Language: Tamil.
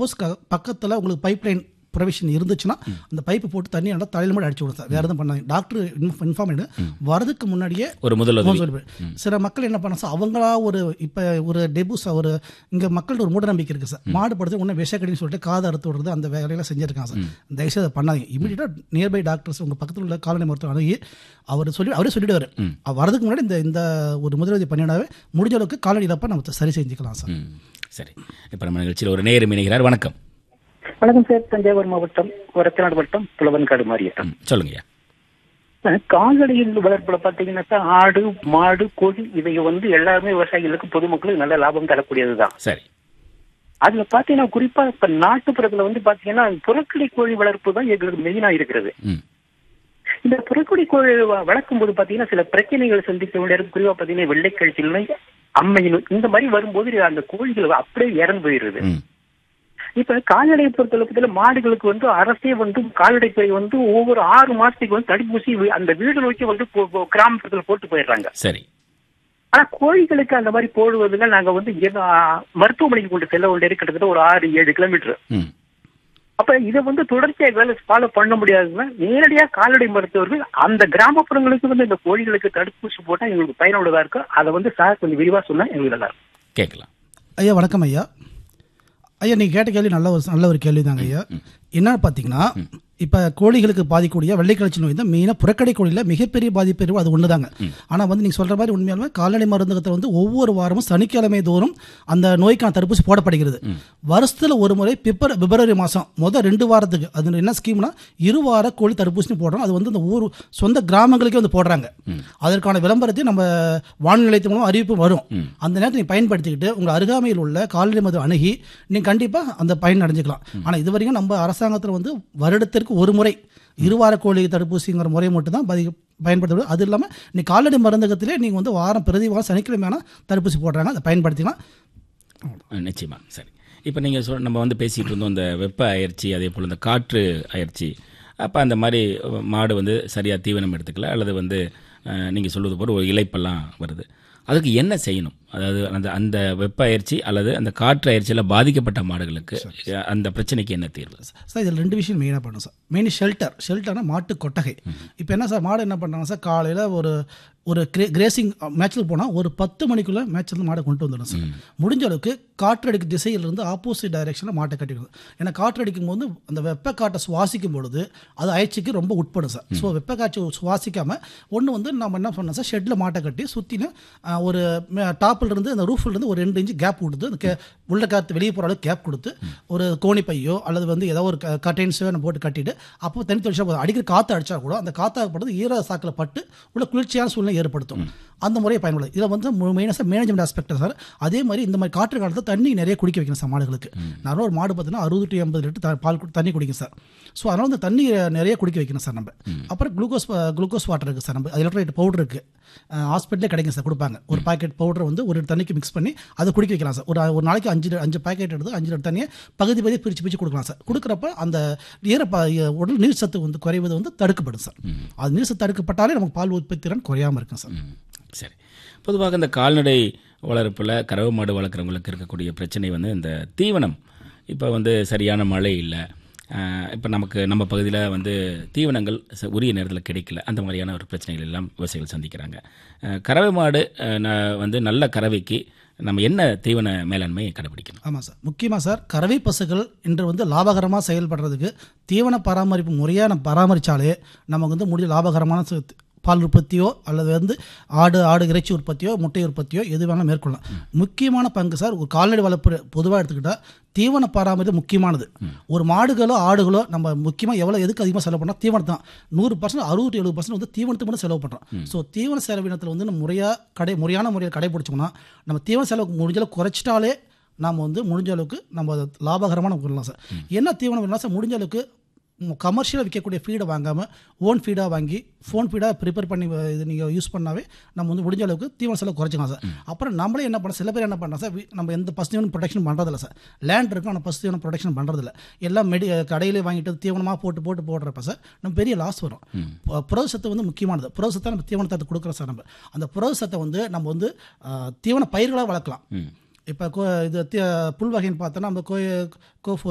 சப்போஸ் பக்கத்தில் உங்களுக்கு பைப் லைன் ப்ரொவிஷன் இருந்துச்சுன்னா அந்த பைப்பு போட்டு தண்ணி நல்லா தலையில் மட்டும் அடிச்சு விடும் சார் வேறு எதுவும் பண்ணாங்க டாக்டர் இன்ஃபார்ம் பண்ணி வரதுக்கு முன்னாடியே ஒரு முதலுதவி முதல் சொல்லி சில மக்கள் என்ன பண்ண சார் அவங்களா ஒரு இப்போ ஒரு டெபுஸ் ஒரு இங்கே மக்கள்கிட்ட ஒரு மூட நம்பிக்கை இருக்குது சார் மாடு படுத்து ஒன்று விஷக்கடின்னு சொல்லிட்டு காது அறுத்து விடுறது அந்த வேலையெல்லாம் செஞ்சுருக்காங்க சார் தயவுசெய்து அதை பண்ணாதீங்க இமீடியட்டாக நியர்பை டாக்டர்ஸ் உங்கள் பக்கத்தில் உள்ள காலனி மருத்துவம் அணுகி அவர் சொல்லி அவரே சொல்லிடுவார் வரதுக்கு முன்னாடி இந்த இந்த ஒரு முதலுதவி பண்ணினாவே முடிஞ்ச அளவுக்கு காலனி இழப்பை நம்ம சரி செஞ்சுக்கலாம் சார் ம் சரி இப்போ நம்ம நிகழ்ச்சியில் ஒரு நேரம் இணைகிறார் வணக்கம் வணக்கம் சார் தஞ்சாவூர் மாவட்டம் ஒரத்தநாடு வட்டம் புலவன்காடு மாரியட்டம் ம் சொல்லுங்கய்யா கால்நடைகள் வளர்ப்புல பாத்தீங்கன்னா சார் ஆடு மாடு கோழி இவைங்க வந்து எல்லாருமே விவசாயிகளுக்கு பொதுமக்களுக்கு நல்ல லாபம் தரக்கூடியதுதான் சரி அதுல பாத்தீங்கன்னா குறிப்பா இப்ப நாட்டுப்புறத்துல வந்து பாத்தீங்கன்னா புறக்கடை கோழி வளர்ப்பு தான் எங்களுக்கு மெயினா இருக்கிறது ம் இந்த புறக்கடை கோழி வ- வளர்க்கும் போது பாத்தீங்கன்னா சில பிரச்சனைகள் சந்திக்க வேண்டிய குறிப்பா பாத்தீங்கன்னா வெள்ளைக்கழிச்சல் நோய் அம்மை நோய் இந்த மாதிரி வரும்போது அந்த கோழிகள் அப்படியே இறந்து போயிருது ம் இப்ப கால்நடை பொறுத்தளவுல மாடுகளுக்கு வந்து அரசே வந்து கால்நடைத்துறை வந்து ஒவ்வொரு ஆறு மாசத்துக்கு வந்து தடுப்பூசி வி- அந்த வீடு நோக்கி வந்து போ- போ- கிராமத்துல போட்டு போயிடுறாங்க சரி ஆனா கோழிகளுக்கு அந்த மாதிரி போடுவதுல நாங்க வந்து இங்க, ஆ, மருத்துவமனைக்கு கொண்டு செல்ல வேண்டியது கிட்டத்தட்ட ஒரு ஆறு ஏழு கிலோமீட்டர் ம் அப்ப இதை வந்து தொடர்ச்சியாக வேலை ஃபாலோ பண்ண முடியாதுன்னா நேரடியா கால்நடை மருத்துவர்கள் அந்த கிராமப்புறங்களுக்கு வந்து இந்த கோழிகளுக்கு தடுப்பூசி போட்டா எங்களுக்கு பயனுள்ளதா இருக்கும் அதை வந்து சார் கொஞ்சம் விரிவா சொன்னா எங்களுக்கு நல்லா இருக்கும் கேட்கலாம் ஐயா வணக்கம் ஐயா ஐயா நீங்கள் கேட்ட கேள்வி நல்ல ஒரு நல்ல ஒரு கேள்வி தாங்க ஐயா என்னன்னு பார்த்தீங்கன்னா இப்போ கோழிகளுக்கு பாதிக்கக்கூடிய வெள்ளைக்கிழச்சி நோய் தான் மெயினாக புறக்கடை கோழியில் மிகப்பெரிய பாதிப்பு இருக்கும் அது ஒன்று தாங்க ஆனால் வந்து நீங்கள் சொல்கிற மாதிரி உண்மையாலுமே கால்நடை மருந்தகத்தில் வந்து ஒவ்வொரு வாரமும் சனிக்கிழமை தோறும் அந்த நோய்க்கான தடுப்பூசி போடப்படுகிறது வருஷத்தில் ஒரு முறை பிப்ர பிப்ரவரி மாதம் மொதல் ரெண்டு வாரத்துக்கு அது என்ன ஸ்கீம்னா இரு வார கோழி தடுப்பூசி போடுறோம் அது வந்து இந்த ஊர் சொந்த கிராமங்களுக்கே வந்து போடுறாங்க அதற்கான விளம்பரத்தை நம்ம வானொலி நிலையத்தின் மூலம் அறிவிப்பு வரும் அந்த நேரத்தை நீங்கள் பயன்படுத்திக்கிட்டு உங்கள் அருகாமையில் உள்ள கால்நடை மருத்துவ அணுகி நீங்கள் கண்டிப்பாக அந்த பயன் அடைஞ்சிக்கலாம் ஆனால் இது வரைக்கும் நம்ம அரசாங்கத்தில் வந்து வருடத்திற்கு ஒரு முறை இருவார கோழி தடுப்பூசிங்கிற முறை மட்டும் தான் பதி பயன்படுத்தப்படுது அது இல்லாமல் நீ கால்நடை மருந்தகத்திலே நீங்கள் வந்து வாரம் பிரதி வாரம் சனிக்கிழமையான தடுப்பூசி போடுறாங்க அதை பயன்படுத்திக்கலாம் அஹ், நிச்சயமா சரி இப்போ நீங்கள் சொல் நம்ம வந்து பேசிகிட்டு இருந்தோம் இந்த வெப்ப அயற்சி அதே போல் இந்த காற்று அயற்சி அப்போ அந்த மாதிரி அஹ், மாடு வந்து சரியாக தீவனம் எடுத்துக்கல அல்லது வந்து நீங்கள் சொல்வது போல் ஒரு இலைப்பெல்லாம் வருது அதுக்கு என்ன செய்யணும் அதாவது அந்த அந்த வெப்ப அயற்சி அல்லது அந்த காற்று அயற்சியில் பாதிக்கப்பட்ட மாடுகளுக்கு அஹ், அந்த பிரச்சனைக்கு என்ன தீர்வு சார் இதில் ரெண்டு விஷயம் மெயினாக பண்ணணும் சார் மெயின் ஷெல்டர் ஷெல்டர்னா மாட்டு கொட்டகை இப்போ என்ன சார் மாடு என்ன பண்ணுறாங்க சார் காலையில் ஒரு ஒரு கிரே கிரேசிங் மேட்ச்சில் போனால் ஒரு பத்து மணிக்குள்ளே மேட்ச்சில் மாடை கொண்டு வந்துடும் சார் முடிஞ்ச அளவுக்கு காற்றடிக்கு திசையிலிருந்து ஆப்போசிட் டைரெக்ஷனில் மாட்டை கட்டிக்கணும் ஏன்னா காற்றடிக்கும் போது அந்த வெப்ப காற்றை சுவாசிக்கும் பொழுது அது அயற்சிக்கு ரொம்ப உட்படும் சார் ஸோ வெப்ப காற்று சுவாசிக்காமல் ஒன்று வந்து நம்ம என்ன பண்ணோம் சார் ஷெட்டில் மாட்டை கட்டி சுற்றிலும் ஒரு டாப்பில் இருந்து அந்த ரூஃபில் இருந்து ஒரு ரெண்டு இன்ச்சு கேப் கொடுத்து அந்த கே உள்ள காற்று வெளியே போகிற அளவுக்கு கேப் கொடுத்து ஒரு கோணி பையோ அல்லது வந்து ஏதோ ஒரு கட்டெயின்ஸோ நம்ம போட்டு கட்டிட்டு அப்போ தனி தொழிற்சா போதும் அடிக்கிற காற்று அடிச்சா கூட அந்த காற்றாகப்படுறது ஈர சாக்கில் பட்டு உள்ள குளிர்ச்சியான சூழ்நிலை ஏற்படுத்தும் அந்த முறையை பயன்படுது இதில் வந்து மெயினாக மேனேஜ்மெண்ட் ஆஸ்பெக்ட் சார் அதே மாதிரி இந்த மாதிரி காற்று காலத்தில் தண்ணி நிறைய குடிக்க வைக்கணும் சார் மாடுகளுக்கு நான் ஒரு மாடு பார்த்தீங்கன்னா அறுபது டு எண்பது லிட்டர் த- பால் கு- தண்ணி குடிக்கும் சார் ஸோ அதனால் வந்து தண்ணி நிறைய குடிக்க வைக்கணும் சார் நம்ம அப்புறம் குளுக்கோஸ் குளுக்கோஸ் வாட்டர் இருக்குது சார் நம்ம எலக்ட்ரைட் பவுடர் இருக்குது ஹாஸ்பிட்டலே கிடைக்கும் சார் கொடுப்பாங்க ஒரு பாக்கெட் பவுடர் வந்து ஒரு தண்ணிக்கு மிக்ஸ் பண்ணி அதை குடிக்க வைக்கலாம் சார் ஒரு ஒரு நாளைக்கு அஞ்சு அஞ்சு பாக்கெட் எடுத்து அஞ்சு லிட்டர் தண்ணியை பகுதி பகுதி பிரித்து பிரித்து கொடுக்கலாம் சார் கொடுக்குறப்ப அந்த ஈர ப- உடல் நீர் சத்து வந்து குறைவது வந்து தடுக்கப்படும் சார் அது நீர் சத்து தடுக்கப்பட்டாலே நமக்கு பால் உற்பத்தி திறன் குறையாமல் இருக்கும் சார் ம், சரி பொதுவாக இந்த கால்நடை வளர்ப்பில் கறவை மாடு வளர்க்குறவங்களுக்கு இருக்கக்கூடிய பிரச்சனை வந்து இந்த தீவனம் இப்போ வந்து சரியான மழை இல்லை இப்போ நமக்கு நம்ம பகுதியில் வந்து தீவனங்கள் ச- உரிய நேரத்தில் கிடைக்கல அந்த மாதிரியான ஒரு பிரச்சனைகள் எல்லாம் விவசாயிகள் சந்திக்கிறாங்க அஹ், கறவை மாடு அஹ், ந- வந்து நல்ல கறவைக்கு நம்ம என்ன தீவன மேலாண்மை கடைபிடிக்கணும் ஆமாம் சார் முக்கியமாக சார் கறவை பசுக்கள் இன்று வந்து லாபகரமாக செயல்படுறதுக்கு தீவன பராமரிப்பு முறையாக நம்ம பராமரித்தாலே நமக்கு வந்து முடிஞ்ச லாபகரமான சு- பால் உற்பத்தியோ அல்லது வந்து ஆடு ஆடு இறைச்சி உற்பத்தியோ முட்டை உற்பத்தியோ எது வேணாலும் மேற்கொள்ளலாம் முக்கியமான பங்கு சார் ஒரு கால்நடை வளர்ப்பு பொதுவாக எடுத்துக்கிட்டால் தீவன பராமரிப்பு முக்கியமானது ஒரு மாடுகளோ ஆடுகளோ நம்ம முக்கியமாக எவ்வளோ எதுக்கு அதிகமாக செலவு பண்ணால் தீவனம் தான் நூறு பர்சன்ட் அறுபது எழுபது பர்சன்ட் வந்து தீவனத்துக்கு மட்டும் செலவு பண்ணுறோம் ஸோ தீவன செலவினத்தில் வந்து நம்ம முறையாக கடை முறையான முறையில் கடைபிடிச்சோம்னா நம்ம தீவன செலவு முடிஞ்ச அளவுக்கு குறைச்சிட்டாலே நாம் வந்து முடிஞ்ச அளவுக்கு நம்ம அதை லாபகரமான பண்ணலாம் சார் என்ன தீவனம் வேணால் சார் முடிஞ்ச அளவுக்கு கமர்ஷியலாக விற்கக்கூடிய ஃபீடை வாங்காமல் ஓன் ஃபீடாக வாங்கி ஃபோன் ஃபீடாக ப்ரிப்பேர் பண்ணி வ- இது நீங்கள் யூஸ் பண்ணாவே நம்ம வந்து முடிஞ்ச அளவுக்கு தீவன செலவு குறைச்சிக்கலாம் சார் அப்புறம் நம்மளே என்ன பண்ண சில பேர் என்ன பண்ணுறோம் சார் வி- நம்ம எந்த பசு தீவனம் ப்ரொடெக்ஷன் பண்ணுறதில்ல சார் லேண்ட் இருக்கும் ஆனால் பசு தீவனம் ப்ரொடெக்ஷன் பண்ணுறதில்ல எல்லாம் மெடி கடையிலே வாங்கிட்டு தீவனமாக போட்டு போட்டு போடுறப்ப சார் நம்ம பெரிய லாஸ் வரும் பு- புரத சத்து வந்து முக்கியமானது புரத சத்தை நம்ம தீவனத்தை கொடுக்குறோம் சார் நம்ம அந்த புரத சத்தை வந்து நம்ம வந்து ஆ, தீவன பயிர்களாக வளர்க்கலாம் இப்போ கோ இது தி- புல் வகைன்னு பார்த்தோன்னா நம்ம கோ கோ